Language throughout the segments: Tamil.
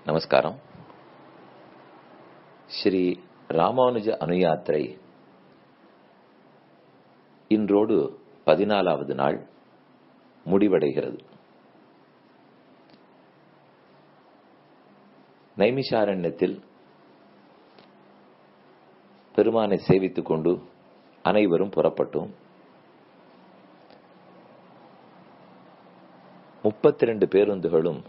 நமஸ்காரம் ஸ்ரீ ராமானுஜ அனுயாத்திரை இன்றோடு பதினாலாவது நாள் முடிவடைகிறது நைமிஷாரண்யத்தில் பெருமானை சேவித்துக் கொண்டு அனைவரும் புறப்பட்டோம் முப்பத்தி ரெண்டு பேருந்துகளும்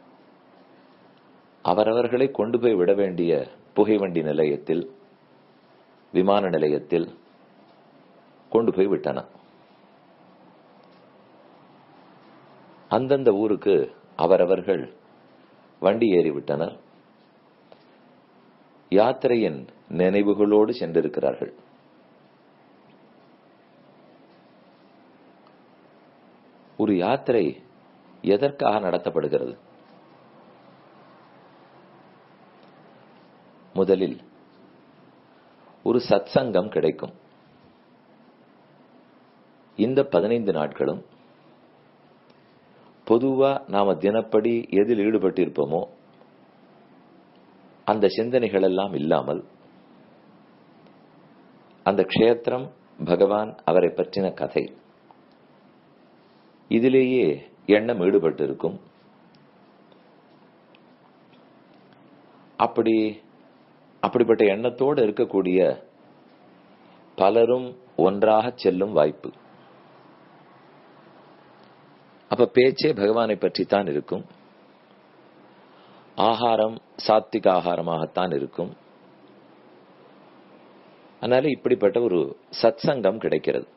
அவரவர்களை கொண்டு போய் விட வேண்டிய புகைவண்டி நிலையத்தில் விமான நிலையத்தில் கொண்டு போய் விட்டன அந்தந்த ஊருக்கு அவரவர்கள் வண்டி ஏறிவிட்டனர் யாத்திரையின் நினைவுகளோடு சென்றிருக்கிறார்கள் ஒரு யாத்திரை எதற்காக நடத்தப்படுகிறது முதலில் ஒரு சத்சங்கம் கிடைக்கும் இந்த பதினைந்து நாட்களும் பொதுவா நாம தினப்படி எதில் ஈடுபட்டிருப்போமோ அந்த சிந்தனைகள் எல்லாம் இல்லாமல் அந்த க்ஷேத்திரம் பகவான் அவரை பற்றின கதை இதிலேயே எண்ணம் ஈடுபட்டு இருக்கும் அப்படி அப்படிப்பட்ட எண்ணத்தோடு இருக்கக்கூடிய பலரும் ஒன்றாக செல்லும் வாய்ப்பு அப்ப பேச்சே பகவானை பற்றித்தான் இருக்கும் ஆகாரம் சாத்விக ஆகாரமாகத்தான் இருக்கும் அதனால இப்படிப்பட்ட ஒரு சத்சங்கம் கிடைக்கிறது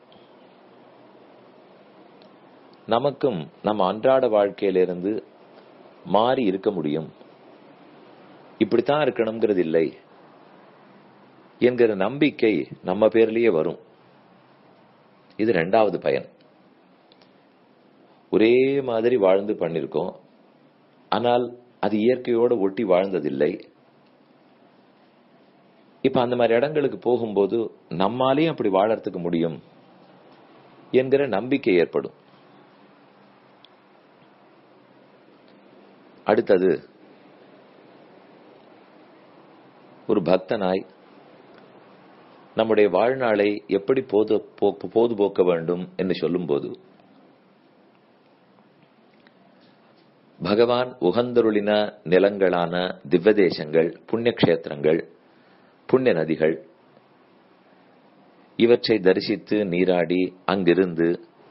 நமக்கும் நம்ம அன்றாட வாழ்க்கையிலிருந்து மாறி இருக்க முடியும் இப்படித்தான் இருக்கணுங்கிறது இல்லை என்கிற நம்பிக்கை நம்ம பேர்லயே வரும் இது ரெண்டாவது பயன் ஒரே மாதிரி வாழ்ந்து பண்ணிருக்கோம் ஆனால் அது இயற்கையோடு ஒட்டி வாழ்ந்ததில்லை இப்ப அந்த மாதிரி இடங்களுக்கு போகும்போது நம்மாலேயும் அப்படி வாழறதுக்கு முடியும் என்கிற நம்பிக்கை ஏற்படும் அடுத்தது ஒரு பக்தனாய் நம்முடைய வாழ்நாளை எப்படி போது போது போக்க வேண்டும் என்று சொல்லும்போது பகவான் உகந்தருளின நிலங்களான திவ்வதேசங்கள் புண்ணிய கஷேத்திரங்கள் புண்ணிய நதிகள் இவற்றை தரிசித்து நீராடி அங்கிருந்து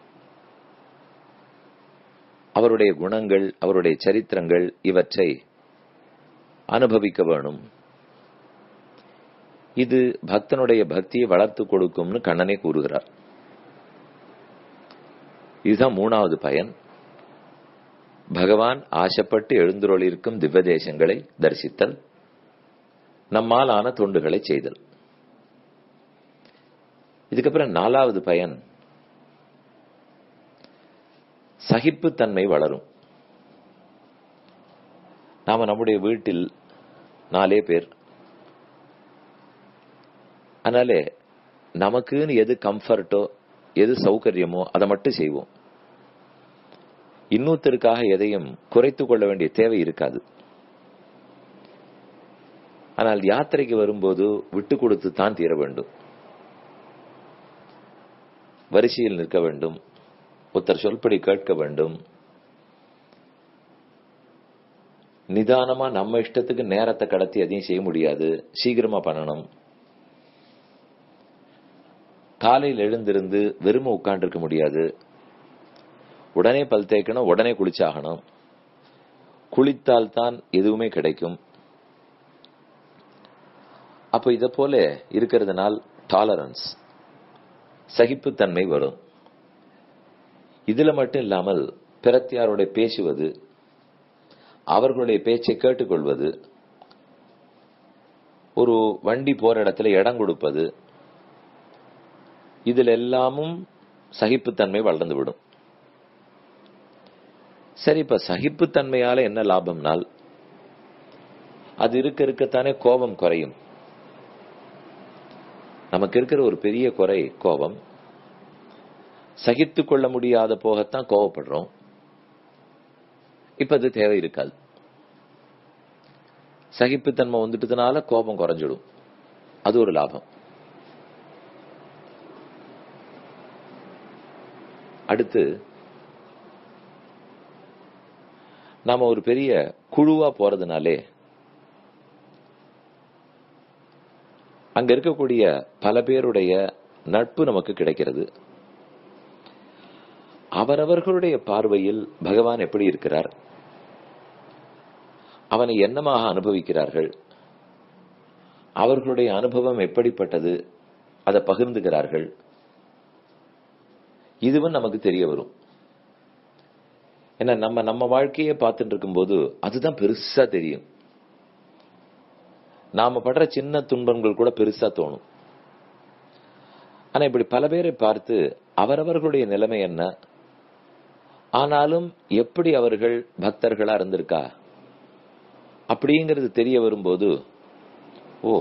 அவருடைய குணங்கள் அவருடைய சரித்திரங்கள் இவற்றை அனுபவிக்க வேணும் இது பக்தனுடைய பக்தியை வளர்த்து கொடுக்கும்னு கண்ணனே கூறுகிறார் இதுதான் மூணாவது பயன் பகவான் ஆசைப்பட்டு எழுந்துருளிருக்கும் திவ்வதேசங்களை தரிசித்தல் நம்மால் ஆன தொண்டுகளை செய்தல் இதுக்கப்புறம் நாலாவது பயன் சகிப்புத்தன்மை வளரும் நாம நம்முடைய வீட்டில் நாலே பேர் அதனாலே நமக்குன்னு எது கம்ஃபர்ட்டோ எது சௌகரியமோ அதை மட்டும் செய்வோம் இன்னொருத்தருக்காக எதையும் குறைத்து கொள்ள வேண்டிய தேவை இருக்காது ஆனால் யாத்திரைக்கு வரும்போது விட்டு கொடுத்து தான் தீர வேண்டும் வரிசையில் நிற்க வேண்டும் ஒருத்தர் சொல்படி கேட்க வேண்டும் நிதானமா நம்ம இஷ்டத்துக்கு நேரத்தை கடத்தி எதையும் செய்ய முடியாது சீக்கிரமா பண்ணணும் காலையில் எழுந்திருந்து வெறும உட்காண்டிருக்க முடியாது உடனே பல் தேய்க்கணும் உடனே குளிச்சாகணும் குளித்தால் தான் எதுவுமே கிடைக்கும் அப்ப இத போல இருக்கிறதுனால் டாலரன்ஸ் சகிப்புத்தன்மை வரும் இதுல மட்டும் இல்லாமல் பிரத்தியாரோட பேசுவது அவர்களுடைய பேச்சை கேட்டுக்கொள்வது ஒரு வண்டி போற இடத்துல இடம் கொடுப்பது இதுல எல்லாமும் சகிப்புத்தன்மை வளர்ந்து விடும் சரி இப்ப சகிப்புத்தன்மையால என்ன லாபம்னால் அது இருக்க இருக்கத்தானே கோபம் குறையும் நமக்கு இருக்கிற ஒரு பெரிய குறை கோபம் சகித்து கொள்ள முடியாத போகத்தான் கோவப்படுறோம் இப்ப அது தேவை இருக்காது சகிப்புத்தன்மை வந்துட்டதுனால கோபம் குறைஞ்சிடும் அது ஒரு லாபம் அடுத்து நாம ஒரு பெரிய குழுவா போறதுனாலே அங்க இருக்கக்கூடிய பல பேருடைய நட்பு நமக்கு கிடைக்கிறது அவரவர்களுடைய பார்வையில் பகவான் எப்படி இருக்கிறார் அவனை என்னமாக அனுபவிக்கிறார்கள் அவர்களுடைய அனுபவம் எப்படிப்பட்டது அதை பகிர்ந்துகிறார்கள் இதுவும் நமக்கு தெரிய வரும் ஏன்னா நம்ம நம்ம வாழ்க்கையை பார்த்துட்டு இருக்கும்போது அதுதான் பெருசா தெரியும் நாம படுற சின்ன துன்பங்கள் கூட பெருசா தோணும் ஆனா இப்படி பல பேரை பார்த்து அவரவர்களுடைய நிலைமை என்ன ஆனாலும் எப்படி அவர்கள் பக்தர்களா இருந்திருக்கா அப்படிங்கிறது தெரிய வரும்போது ஓ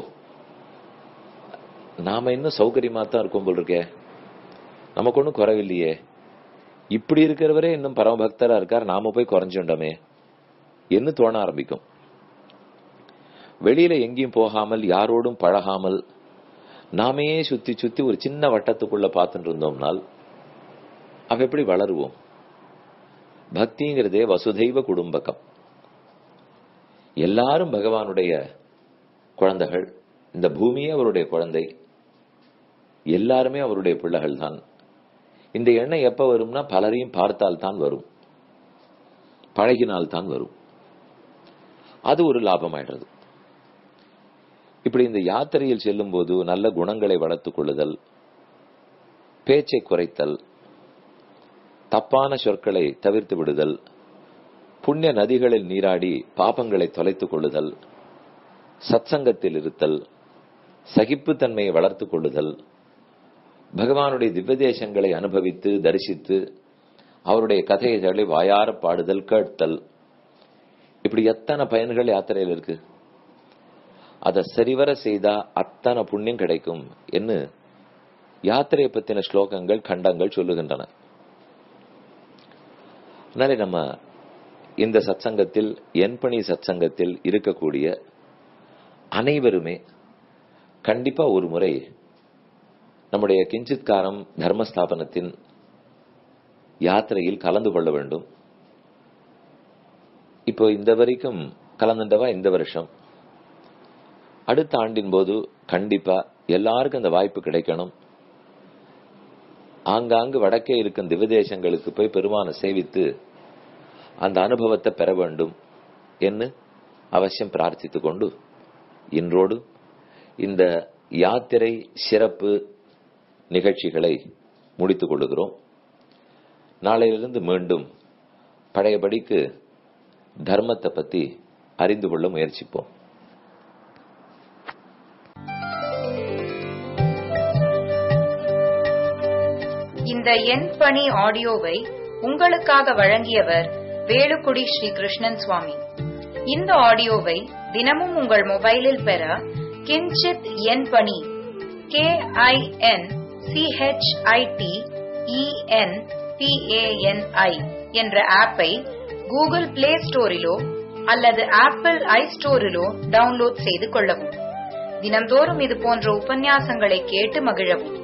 நாம இன்னும் சௌகரியமா தான் இருக்கோம் போல் இருக்கே நமக்கு ஒன்றும் குறைவில்லையே இப்படி இருக்கிறவரே இன்னும் பரமபக்தரா இருக்கார் நாம போய் குறைஞ்சுட்டோமே என்று தோண ஆரம்பிக்கும் வெளியில எங்கேயும் போகாமல் யாரோடும் பழகாமல் நாமே சுத்தி சுத்தி ஒரு சின்ன வட்டத்துக்குள்ள பார்த்துட்டு இருந்தோம்னால் அவ எப்படி வளருவோம் பக்திங்கிறதே வசுதைவ குடும்பகம் எல்லாரும் பகவானுடைய குழந்தைகள் இந்த பூமியே அவருடைய குழந்தை எல்லாருமே அவருடைய பிள்ளைகள் தான் இந்த எண்ணம் எப்ப வரும்னா பலரையும் பார்த்தால் தான் வரும் பழகினால் தான் வரும் அது ஒரு லாபமாயிடுறது இப்படி இந்த யாத்திரையில் செல்லும் போது நல்ல குணங்களை வளர்த்துக் கொள்ளுதல் பேச்சை குறைத்தல் தப்பான சொற்களை தவிர்த்து விடுதல் புண்ணிய நதிகளில் நீராடி பாபங்களை தொலைத்துக் கொள்ளுதல் சத்சங்கத்தில் இருத்தல் சகிப்புத்தன்மையை வளர்த்துக் கொள்ளுதல் பகவானுடைய திவ்யதேசங்களை அனுபவித்து தரிசித்து அவருடைய கதைகளை வாயார பாடுதல் கேட்டல் இப்படி எத்தனை பயன்கள் யாத்திரையில் இருக்கு அதை சரிவர செய்தா அத்தனை புண்ணியம் கிடைக்கும் என்று யாத்திரையை பத்தின ஸ்லோகங்கள் கண்டங்கள் சொல்லுகின்றன அதனால நம்ம இந்த சத்சங்கத்தில் என்பணி சத்சங்கத்தில் இருக்கக்கூடிய அனைவருமே கண்டிப்பா ஒரு முறை நம்முடைய கிஞ்சித்காரம் தர்மஸ்தாபனத்தின் யாத்திரையில் கலந்து கொள்ள வேண்டும் இப்போ இந்த வரைக்கும் கலந்துட்டவா இந்த வருஷம் அடுத்த ஆண்டின் போது கண்டிப்பா எல்லாருக்கும் அந்த வாய்ப்பு கிடைக்கணும் ஆங்காங்கு வடக்கே இருக்கும் திவதேசங்களுக்கு போய் பெருமான சேவித்து அந்த அனுபவத்தை பெற வேண்டும் என்று அவசியம் பிரார்த்தித்துக் கொண்டு இன்றோடு இந்த யாத்திரை சிறப்பு நிகழ்ச்சிகளை முடித்துக் கொள்ளுகிறோம் நாளையிலிருந்து மீண்டும் பழையபடிக்கு தர்மத்தை பத்தி அறிந்து கொள்ள முயற்சிப்போம் இந்த என் பணி ஆடியோவை உங்களுக்காக வழங்கியவர் வேலுக்குடி ஸ்ரீ கிருஷ்ணன் சுவாமி இந்த ஆடியோவை தினமும் உங்கள் மொபைலில் பெற கிஞ்சித் என் பணி கே ஐ என் சிஹெச்ஐடி இஎன் பிஏஎன்ஐ என்ற ஆப்பை கூகுள் பிளே ஸ்டோரிலோ அல்லது ஆப்பிள் ஐ ஸ்டோரிலோ டவுன்லோட் செய்து கொள்ளவும் தினம்தோறும் இது போன்ற உபன்யாசங்களை கேட்டு மகிழவும்